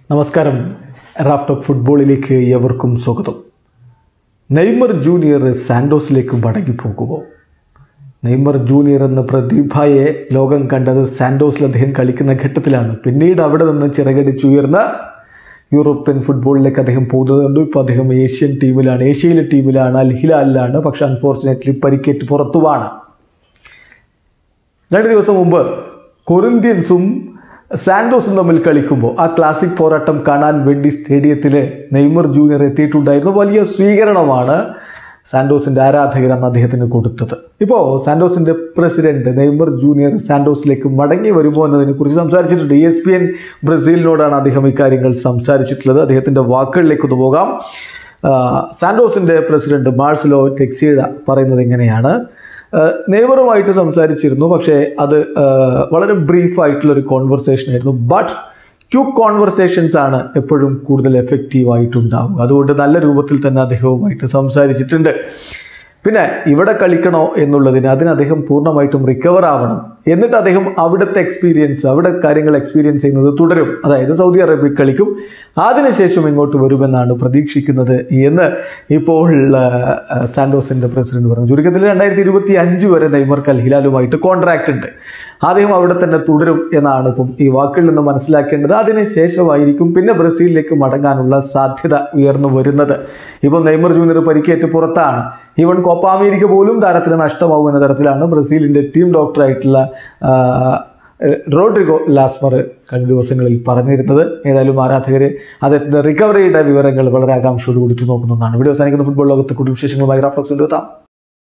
നമസ്കാരം Raf talk ഫുട്ബോളിലേക്ക് എവർക്കും സ്വാഗതം നെയ്മർ ജൂനിയർ സാൻഡോസിലേക്ക് മടങ്ങിപ്പോകുമോ നെയ്മർ ജൂനിയർ എന്ന പ്രതിഭയെ ലോകം കണ്ടത് സാൻഡോസിൽ അദ്ദേഹം കളിക്കുന്ന ഘട്ടത്തിലാണ് പിന്നീട് അവിടെ നിന്ന് ചിറകടിച്ചുയർന്ന യൂറോപ്യൻ ഫുട്ബോളിലേക്ക് അദ്ദേഹം പോകുന്നത് ഇപ്പോൾ അദ്ദേഹം ഏഷ്യൻ ടീമിലാണ് ഏഷ്യയിലെ ടീമിലാണ് അൽ ഹിലാലിലാണ് പക്ഷേ അൺഫോർച്ചുനേറ്റ്ലി പരിക്കേറ്റ് പുറത്തുമാണ് രണ്ട് ദിവസം മുമ്പ് കൊറിന്ത്യൻസും സാൻഡോസും തമ്മിൽ കളിക്കുമ്പോൾ ആ ക്ലാസിക് പോരാട്ടം കാണാൻ വേണ്ടി സ്റ്റേഡിയത്തിൽ നെയ്മർ ജൂനിയർ എത്തിയിട്ടുണ്ടായിരുന്നു വലിയ സ്വീകരണമാണ് സാൻഡോസിൻ്റെ ആരാധകർ അന്ന് അദ്ദേഹത്തിന് കൊടുത്തത് ഇപ്പോൾ സാൻഡോസിൻ്റെ പ്രസിഡന്റ് നെയ്മർ ജൂനിയർ സാൻഡോസിലേക്ക് മടങ്ങി വരുമോ എന്നതിനെക്കുറിച്ച് സംസാരിച്ചിട്ടുണ്ട് ഇ എസ് പി എൻ ബ്രസീലിനോടാണ് അദ്ദേഹം ഇക്കാര്യങ്ങൾ സംസാരിച്ചിട്ടുള്ളത് അദ്ദേഹത്തിൻ്റെ വാക്കുകളിലേക്കൊന്ന് പോകാം ആ, സാൻഡോസിൻ്റെ പ്രസിഡന്റ് മാർസലോ ടെക്സിഡ പറയുന്നത് ഇങ്ങനെയാണ് ഏഹ് നെയ്മറുമായിട്ട് സംസാരിച്ചിരുന്നു പക്ഷേ അത് ഏഹ് വളരെ ബ്രീഫ് ആയിട്ടുള്ള ഒരു കോൺവെർസേഷൻ ആയിരുന്നു ബട്ട് ക്യൂക്ക് കോൺവെർസേഷൻസ് ആണ് എപ്പോഴും കൂടുതൽ എഫക്റ്റീവ് ആയിട്ടുണ്ടാവുക അതുകൊണ്ട് നല്ല രൂപത്തിൽ തന്നെ അദ്ദേഹവുമായിട്ട് സംസാരിച്ചിട്ടുണ്ട് പിന്നെ ഇവിടെ കളിക്കണോ എന്നുള്ളതിന് അതിന് അദ്ദേഹം പൂർണ്ണമായിട്ടും റിക്കവർ ആവണം എന്നിട്ട് അദ്ദേഹം അവിടുത്തെ എക്സ്പീരിയൻസ് അവിടെ കാര്യങ്ങൾ എക്സ്പീരിയൻസ് ചെയ്യുന്നത് തുടരും അതായത് സൗദി അറേബ്യ കളിക്കും അതിനുശേഷം ഇങ്ങോട്ട് വരുമെന്നാണ് പ്രതീക്ഷിക്കുന്നത് എന്ന് ഇപ്പോൾ ആ, സാൻഡോസിൻ്റെ പ്രസിഡന്റ് പറഞ്ഞു ചുരുക്കത്തിൽ രണ്ടായിരത്തി ഇരുപത്തി അഞ്ച് വരെ നെയ്മർക്ക് അൽ ഹിലാലുമായിട്ട് കോൺട്രാക്റ്റ് ഉണ്ട് അദ്ദേഹം അവിടെ തന്നെ തുടരും എന്നാണ് ഇപ്പം ഈ വാക്കിൽ നിന്ന് മനസ്സിലാക്കേണ്ടത് അതിനുശേഷമായിരിക്കും പിന്നെ ബ്രസീലിലേക്ക് മടങ്ങാനുള്ള സാധ്യത ഉയർന്നു വരുന്നത് ഇപ്പം നെയ്മർ ജൂനിയർ പരിക്കേറ്റ് പുറത്താണ് ഈവൻ കോപ്പ അമേരിക്ക പോലും താരത്തിന് നഷ്ടമാവും എന്ന തരത്തിലാണ് ബ്രസീലിൻ്റെ ടീം ഡോക്ടറായിട്ടുള്ള ആ, റോഡ്രിഗോ ലാസ്മർ കഴിഞ്ഞ ദിവസങ്ങളിൽ പറഞ്ഞിരുന്നത് ഏതായാലും ആരാധകർ അദ്ദേഹത്തിൻ്റെ റിക്കവറിയുടെ വിവരങ്ങൾ വളരെ ആകാംക്ഷയോട് കൂടിയിട്ട് നോക്കുന്നതാണ് വീഡിയോ അവസാനിക്കുന്ന ഫുട്ബോൾ ലോകത്തെ കൂടുതൽ വിശേഷങ്ങളുമായി റാഫ്ലോക്സ് എത്താം